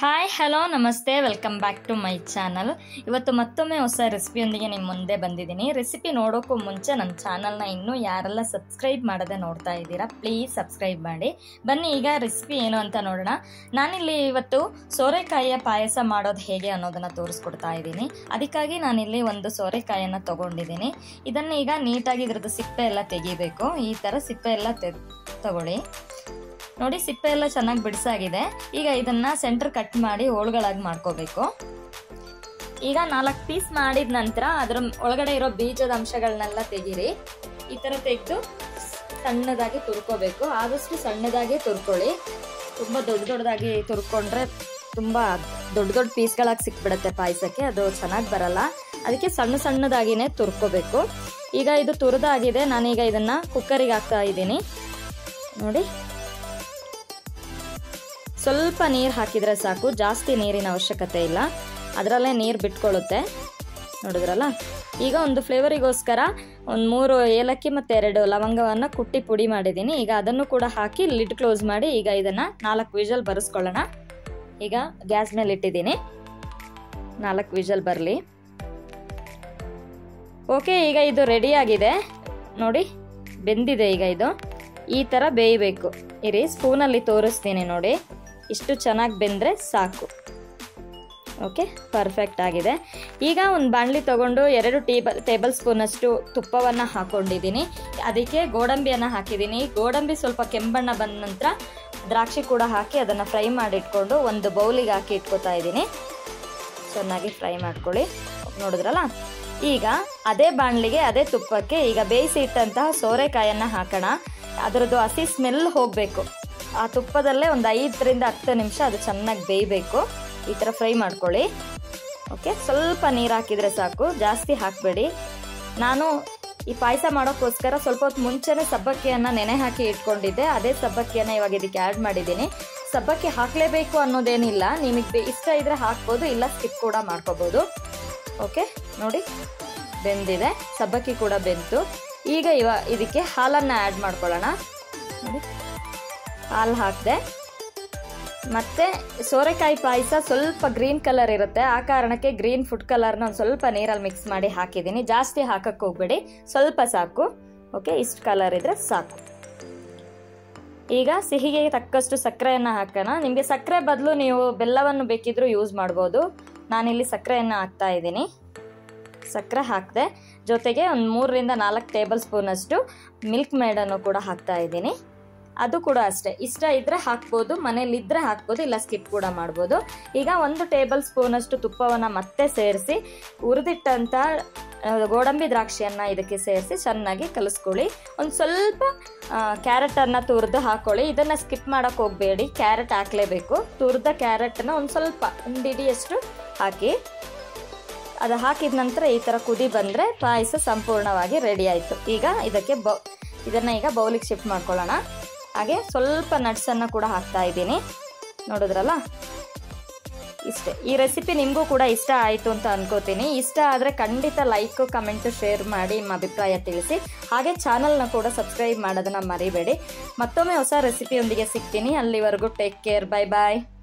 hi hello ನಮಸ್ತೆ welcome back to my channel ಇವತ್ತು ಮತ್ತೊಮ್ಮೆ ಹೊಸ ರೆಸಿಪಿಯೊಂದಿಗೆ ನಿಮ್ಮ ಮುಂದೆ ಬಂದಿದ್ದೀನಿ ರೆಸಿಪಿ ನೋಡೋಕ್ಕೂ ಮುಂಚೆ ನನ್ನ ಚಾನಲ್ನ ಇನ್ನೂ ಯಾರೆಲ್ಲ ಸಬ್ಸ್ಕ್ರೈಬ್ ಮಾಡದೆ ನೋಡ್ತಾ ಇದ್ದೀರಾ ಪ್ಲೀಸ್ ಸಬ್ಸ್ಕ್ರೈಬ್ ಮಾಡಿ ಬನ್ನಿ ಈಗ ರೆಸಿಪಿ ಏನು ಅಂತ ನೋಡೋಣ ನಾನಿಲ್ಲಿ ಇವತ್ತು ಸೋರೆಕಾಯಿಯ ಪಾಯಸ ಮಾಡೋದು ಹೇಗೆ ಅನ್ನೋದನ್ನು ತೋರಿಸ್ಕೊಡ್ತಾ ಇದ್ದೀನಿ ಅದಕ್ಕಾಗಿ ನಾನಿಲ್ಲಿ ಒಂದು ಸೋರೆಕಾಯಿಯನ್ನು ತಗೊಂಡಿದ್ದೀನಿ ಇದನ್ನು ಈಗ ನೀಟಾಗಿ ಇದ್ರದ್ದು ಸಿಪ್ಪೆ ಎಲ್ಲ ತೆಗಿಬೇಕು ಈ ಥರ ಸಿಪ್ಪೆ ಎಲ್ಲ ತೆ ತಗೊಳ್ಳಿ ನೋಡಿ ಸಿಪ್ಪೆ ಎಲ್ಲ ಚೆನ್ನಾಗಿ ಬಿಡಿಸಾಗಿದೆ ಈಗ ಇದನ್ನ ಸೆಂಟರ್ ಕಟ್ ಮಾಡಿ ಹೋಳುಗಳಾಗಿ ಮಾಡ್ಕೋಬೇಕು ಈಗ ನಾಲ್ಕು ಪೀಸ್ ಮಾಡಿದ ನಂತರ ಅದರ ಒಳಗಡೆ ಇರೋ ಬೀಜದ ಅಂಶಗಳನ್ನೆಲ್ಲ ತೆಗೀರಿ ಈ ಥರ ತೆಗೆದು ಸಣ್ಣದಾಗಿ ತುರ್ಕೋಬೇಕು ಆದಷ್ಟು ಸಣ್ಣದಾಗಿ ತುರ್ಕೊಳ್ಳಿ ತುಂಬ ದೊಡ್ಡ ದೊಡ್ಡದಾಗಿ ತುರ್ಕೊಂಡ್ರೆ ತುಂಬ ದೊಡ್ಡ ದೊಡ್ಡ ಪೀಸ್ಗಳಾಗಿ ಸಿಕ್ಬಿಡುತ್ತೆ ಪಾಯಸಕ್ಕೆ ಅದು ಚೆನ್ನಾಗಿ ಬರಲ್ಲ ಅದಕ್ಕೆ ಸಣ್ಣ ಸಣ್ಣದಾಗಿನೇ ತುರ್ಕೋಬೇಕು ಈಗ ಇದು ತುರಿದಾಗಿದೆ ನಾನೀಗ ಇದನ್ನು ಕುಕ್ಕರಿಗೆ ಹಾಕ್ತಾ ಇದ್ದೀನಿ ನೋಡಿ ಸ್ವಲ್ಪ ನೀರು ಹಾಕಿದರೆ ಸಾಕು ಜಾಸ್ತಿ ನೀರಿನ ಅವಶ್ಯಕತೆ ಇಲ್ಲ ಅದರಲ್ಲೇ ನೀರು ಬಿಟ್ಕೊಳ್ಳುತ್ತೆ ನೋಡಿದ್ರಲ್ಲ ಈಗ ಒಂದು ಫ್ಲೇವರಿಗೋಸ್ಕರ ಒಂದು ಮೂರು ಏಲಕ್ಕಿ ಮತ್ತು ಎರಡು ಲವಂಗವನ್ನು ಕುಟ್ಟಿ ಪುಡಿ ಮಾಡಿದ್ದೀನಿ ಈಗ ಅದನ್ನು ಕೂಡ ಹಾಕಿ ಲಿಡ್ ಕ್ಲೋಸ್ ಮಾಡಿ ಈಗ ಇದನ್ನು ನಾಲ್ಕು ವಿಷಲ್ ಬರೆಸ್ಕೊಳ್ಳೋಣ ಈಗ ಗ್ಯಾಸ್ ಮೇಲೆ ಇಟ್ಟಿದ್ದೀನಿ ನಾಲ್ಕು ವಿಷಲ್ ಬರಲಿ ಓಕೆ ಈಗ ಇದು ರೆಡಿಯಾಗಿದೆ ನೋಡಿ ಬೆಂದಿದೆ ಈಗ ಇದು ಈ ಥರ ಬೇಯಬೇಕು ಇರಿ ಸ್ಪೂನಲ್ಲಿ ತೋರಿಸ್ತೀನಿ ನೋಡಿ ಇಷ್ಟು ಚೆನ್ನಾಗಿ ಬೆಂದರೆ ಸಾಕು ಓಕೆ ಪರ್ಫೆಕ್ಟ್ ಆಗಿದೆ ಈಗ ಒಂದು ಬಾಣಲಿ ತೊಗೊಂಡು ಎರಡು ಟೇಬಲ್ ಟೇಬಲ್ ಸ್ಪೂನಷ್ಟು ತುಪ್ಪವನ್ನು ಹಾಕ್ಕೊಂಡಿದ್ದೀನಿ ಅದಕ್ಕೆ ಗೋಡಂಬಿಯನ್ನು ಹಾಕಿದ್ದೀನಿ ಗೋಡಂಬಿ ಸ್ವಲ್ಪ ಕೆಂಬಣ್ಣ ಬಂದ ನಂತರ ದ್ರಾಕ್ಷಿ ಕೂಡ ಹಾಕಿ ಅದನ್ನು ಫ್ರೈ ಮಾಡಿಟ್ಕೊಂಡು ಒಂದು ಬೌಲಿಗೆ ಹಾಕಿ ಇಟ್ಕೋತಾ ಇದ್ದೀನಿ ಚೆನ್ನಾಗಿ ಫ್ರೈ ಮಾಡ್ಕೊಳ್ಳಿ ನೋಡಿದ್ರಲ್ಲ ಈಗ ಅದೇ ಬಾಣಲಿಗೆ ಅದೇ ತುಪ್ಪಕ್ಕೆ ಈಗ ಬೇಯಿಸಿ ಇಟ್ಟಂತಹ ಸೋರೆಕಾಯನ್ನು ಹಾಕೋಣ ಅದರದ್ದು ಹಸಿ ಸ್ಮೆಲ್ ಹೋಗಬೇಕು ಆ ತುಪ್ಪದಲ್ಲೇ ಒಂದು ಐದರಿಂದ ಹತ್ತು ನಿಮಿಷ ಅದು ಚೆನ್ನಾಗಿ ಬೇಯಬೇಕು ಈ ಥರ ಫ್ರೈ ಮಾಡ್ಕೊಳ್ಳಿ ಓಕೆ ಸ್ವಲ್ಪ ನೀರು ಹಾಕಿದರೆ ಸಾಕು ಜಾಸ್ತಿ ಹಾಕಬೇಡಿ ನಾನು ಈ ಪಾಯಸ ಮಾಡೋಕ್ಕೋಸ್ಕರ ಸ್ವಲ್ಪ ಹೊತ್ತು ಮುಂಚೆನೇ ಸಬ್ಬಕ್ಕಿಯನ್ನು ನೆನೆ ಹಾಕಿ ಇಟ್ಕೊಂಡಿದ್ದೆ ಅದೇ ಸಬ್ಬಕ್ಕಿಯನ್ನು ಇವಾಗ ಇದಕ್ಕೆ ಆ್ಯಡ್ ಮಾಡಿದ್ದೀನಿ ಸಬ್ಬಕ್ಕಿ ಹಾಕಲೇಬೇಕು ಅನ್ನೋದೇನಿಲ್ಲ ನಿಮಗೆ ಇಷ್ಟ ಇದ್ದರೆ ಹಾಕ್ಬೋದು ಇಲ್ಲ ಸ್ಕಿಪ್ ಕೂಡ ಮಾಡ್ಕೋಬೋದು ಓಕೆ ನೋಡಿ ಬೆಂದಿದೆ ಸಬ್ಬಕ್ಕಿ ಕೂಡ ಬೆಂತು ಈಗ ಇವ ಇದಕ್ಕೆ ಹಾಲನ್ನು ಆ್ಯಡ್ ಮಾಡ್ಕೊಳ್ಳೋಣ ನೋಡಿ ಹಾಲು ಹಾಕಿದೆ ಮತ್ತು ಸೋರೆಕಾಯಿ ಪಾಯಸ ಸ್ವಲ್ಪ ಗ್ರೀನ್ ಕಲರ್ ಇರುತ್ತೆ ಆ ಕಾರಣಕ್ಕೆ ಗ್ರೀನ್ ಫುಡ್ ಕಲರ್ನ ಒಂದು ಸ್ವಲ್ಪ ನೀರಲ್ಲಿ ಮಿಕ್ಸ್ ಮಾಡಿ ಹಾಕಿದ್ದೀನಿ ಜಾಸ್ತಿ ಹಾಕಕ್ಕೆ ಹೋಗ್ಬೇಡಿ ಸ್ವಲ್ಪ ಸಾಕು ಓಕೆ ಇಷ್ಟು ಕಲರ್ ಇದ್ರೆ ಸಾಕು ಈಗ ಸಿಹಿಗೆ ತಕ್ಕಷ್ಟು ಸಕ್ಕರೆಯನ್ನು ಹಾಕೋಣ ನಿಮಗೆ ಸಕ್ಕರೆ ಬದಲು ನೀವು ಬೆಲ್ಲವನ್ನು ಬೇಕಿದ್ರೂ ಯೂಸ್ ಮಾಡ್ಬೋದು ನಾನಿಲ್ಲಿ ಸಕ್ಕರೆಯನ್ನು ಹಾಕ್ತಾ ಇದ್ದೀನಿ ಸಕ್ಕರೆ ಹಾಕಿದೆ ಜೊತೆಗೆ ಒಂದು ಮೂರರಿಂದ ನಾಲ್ಕು ಟೇಬಲ್ ಸ್ಪೂನಷ್ಟು ಮಿಲ್ಕ್ ಮೇಡನ್ನು ಕೂಡ ಹಾಕ್ತಾ ಇದ್ದೀನಿ ಅದು ಕೂಡ ಅಷ್ಟೇ ಇಷ್ಟ ಇದ್ದರೆ ಹಾಕ್ಬೋದು ಮನೇಲಿ ಇದ್ದರೆ ಹಾಕ್ಬೋದು ಇಲ್ಲ ಸ್ಕಿಪ್ ಕೂಡ ಮಾಡ್ಬೋದು ಈಗ ಒಂದು ಟೇಬಲ್ ಸ್ಪೂನಷ್ಟು ತುಪ್ಪವನ್ನು ಮತ್ತೆ ಸೇರಿಸಿ ಹುರಿದಿಟ್ಟಂಥ ಗೋಡಂಬಿ ದ್ರಾಕ್ಷಿಯನ್ನು ಇದಕ್ಕೆ ಸೇರಿಸಿ ಚೆನ್ನಾಗಿ ಕಲಿಸ್ಕೊಳ್ಳಿ ಒಂದು ಸ್ವಲ್ಪ ಕ್ಯಾರೆಟನ್ನು ತುರಿದು ಹಾಕ್ಕೊಳ್ಳಿ ಇದನ್ನು ಸ್ಕಿಪ್ ಮಾಡೋಕ್ಕೆ ಹೋಗಬೇಡಿ ಕ್ಯಾರೆಟ್ ಹಾಕಲೇಬೇಕು ತುರಿದ ಕ್ಯಾರೆಟನ್ನು ಒಂದು ಸ್ವಲ್ಪ ಒಂದು ಇಡಿಯಷ್ಟು ಹಾಕಿ ಅದು ಹಾಕಿದ ನಂತರ ಈ ಥರ ಕುದಿ ಬಂದರೆ ಪಾಯಸ ಸಂಪೂರ್ಣವಾಗಿ ರೆಡಿ ಆಯಿತು ಈಗ ಇದಕ್ಕೆ ಬೌ ಇದನ್ನು ಈಗ ಬೌಲಿಗೆ ಶಿಫ್ಟ್ ಮಾಡ್ಕೊಳ್ಳೋಣ ಹಾಗೆ ಸ್ವಲ್ಪ ನಟ್ಸನ್ನು ಕೂಡ ಹಾಕ್ತಾ ಇದ್ದೀನಿ ನೋಡಿದ್ರಲ್ಲ ಇಷ್ಟೇ ಈ ರೆಸಿಪಿ ನಿಮಗೂ ಕೂಡ ಇಷ್ಟ ಆಯಿತು ಅಂತ ಅನ್ಕೋತೀನಿ ಇಷ್ಟ ಆದರೆ ಖಂಡಿತ ಲೈಕು ಕಮೆಂಟು ಶೇರ್ ಮಾಡಿ ನಿಮ್ಮ ಅಭಿಪ್ರಾಯ ತಿಳಿಸಿ ಹಾಗೆ ಚಾನಲ್ನ ಕೂಡ ಸಬ್ಸ್ಕ್ರೈಬ್ ಮಾಡೋದನ್ನು ಮರಿಬೇಡಿ ಮತ್ತೊಮ್ಮೆ ಹೊಸ ರೆಸಿಪಿಯೊಂದಿಗೆ ಸಿಗ್ತೀನಿ ಅಲ್ಲಿವರೆಗೂ ಟೇಕ್ ಕೇರ್ ಬೈ ಬಾಯ್